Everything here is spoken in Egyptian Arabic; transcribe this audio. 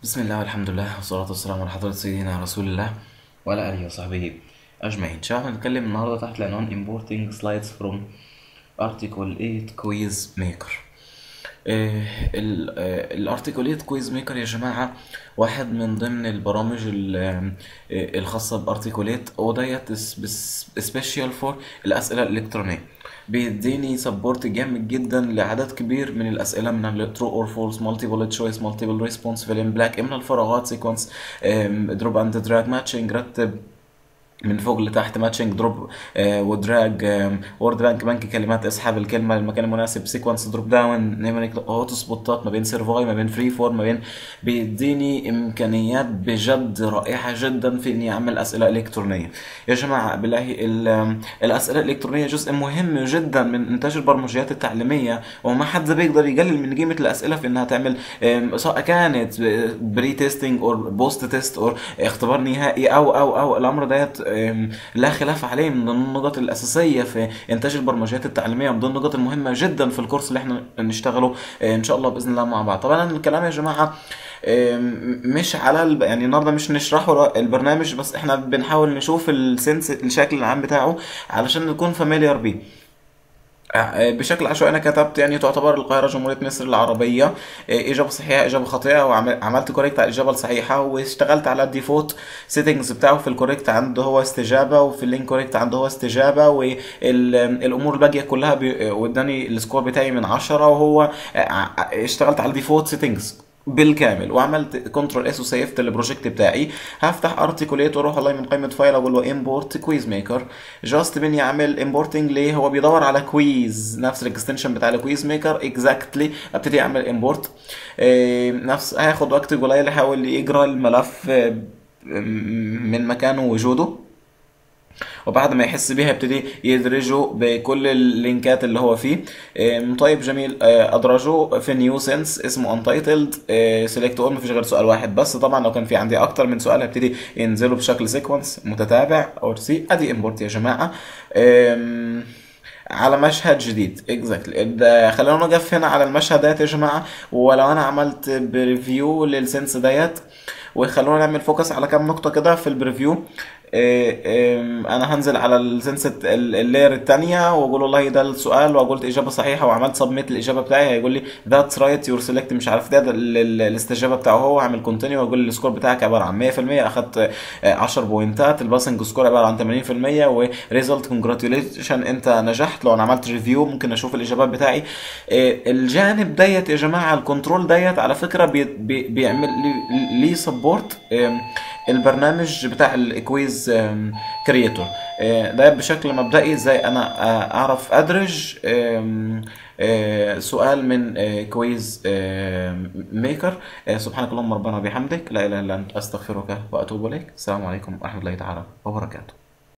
بسم الله والحمد لله والصلاة والسلام على حضرة سيدنا رسول الله وعلى آله وصحبه أجمعين شباب هنتكلم النهاردة تحت العنوان importing slides from article 8 quiz maker الارتيكل 8 كويز ميكر يا جماعة واحد من ضمن البرامج ال- آه، الخاصة بارتيكوليت وديت سبيشال فور الأسئلة الإلكترونية بيديني سبورت جامد جدا لعدد كبير من الأسئلة من الترو اور فولس مالتيبل تشويس مالتيبل ريسبونس فيل ان بلاك من الفراغات سيكونس دروب اند دراج ماتشنج رتب من فوق لتحت ماتشنج دروب ودراج وورد بانك بنك كلمات اسحب الكلمه للمكان المناسب سيكونس دروب داون نيمريك اوتو سبوتات ما بين سيرفاي ما بين فري فورم ما بين بيديني امكانيات بجد رائعه جدا في اني اعمل اسئله الكترونيه يا جماعه بالله ال- الاسئله الالكترونيه جزء مهم جدا من انتاج البرمجيات التعليميه وما حد بيقدر يقلل من قيمه الاسئله في انها تعمل أم، سواء كانت بري تيستنج او بوست تيست او اختبار نهائي او او او الامر ديت أم، لا خلاف عليه من ضمن النقط الاساسيه في انتاج البرمجيات التعليميه من ضمن النقط المهمه جدا في الكورس اللي احنا نشتغله أه، ان شاء الله باذن الله مع بعض طبعا الكلام يا جماعه أم، مش على الب... يعني النهارده مش نشرحه البرنامج بس احنا بنحاول نشوف السنس الشكل العام بتاعه علشان نكون فاميليار بيه بشكل عشوائي انا كتبت يعني تعتبر القاهره جمهوريه مصر العربيه اجابه صحيحه اجابه خاطئه وعملت كوريكت على الاجابه الصحيحه واشتغلت على الديفولت سيتنجز بتاعه في الكوريكت عنده هو استجابه وفي الانكوريكت عنده هو استجابه والامور الباقيه كلها بي- واداني السكور بتاعي من عشرة وهو ع- اشتغلت على الديفولت سيتنجز بالكامل وعملت كنترول اس وسيفت البروجكت بتاعي هفتح ارتكوليت واروح والله من قائمه فايل اقول له امبورت كويز ميكر جاست بين يعمل امبورتنج ليه هو بيدور على كويز نفس الاكستنشن بتاع الكويز ميكر اكزاكتلي ابتدي اعمل امبورت نفس هياخد وقت قليل يحاول يقرا الملف آه، من مكانه وجوده وبعد ما يحس بيها يبتدي يدرجه بكل اللينكات اللي هو فيه آم، طيب جميل آه، ادرجه في نيو سنس اسمه انتايتلد سيلكت اول مفيش غير سؤال واحد بس طبعا لو كان في عندي اكتر من سؤال هبتدي ينزلوا بشكل سيكونس متتابع او سي ادي امبورت يا جماعه آم، على مشهد جديد اكزاكتلي خلينا نقف هنا على المشهد ديت يا جماعه ولو انا عملت بريفيو للسنس ديت وخلونا نعمل فوكس على كام نقطه كده في البريفيو إيه، إم، انا هنزل على السنس اللاير الثانيه واقول والله ده السؤال وقلت اجابه صحيحه وعملت سبميت الاجابه بتاعي هيقول لي ذاتس رايت يور سيلكت مش عارف ده, ده ال- ال- الاستجابه بتاعه هو هعمل كونتينيو واقول لي السكور بتاعك عباره عن 100% اخدت آه، 10 بوينتات الباسنج سكور عباره عن 80% وريزلت كونجراتيوليشن انت نجحت لو انا عملت ريفيو ممكن اشوف الاجابات بتاعي آه، الجانب ديت يا جماعه الكنترول ديت على فكره بي بي بيعمل لي لي سبورت البرنامج بتاع الكويز كرييتور ده بشكل مبدئي ازاي انا آه، اعرف ادرج آم، آه، سؤال من آه، كويز آم، ميكر آه، سبحانك اللهم ربنا وبحمدك لا اله الا انت استغفرك واتوب اليك السلام عليكم ورحمه الله تعالى وبركاته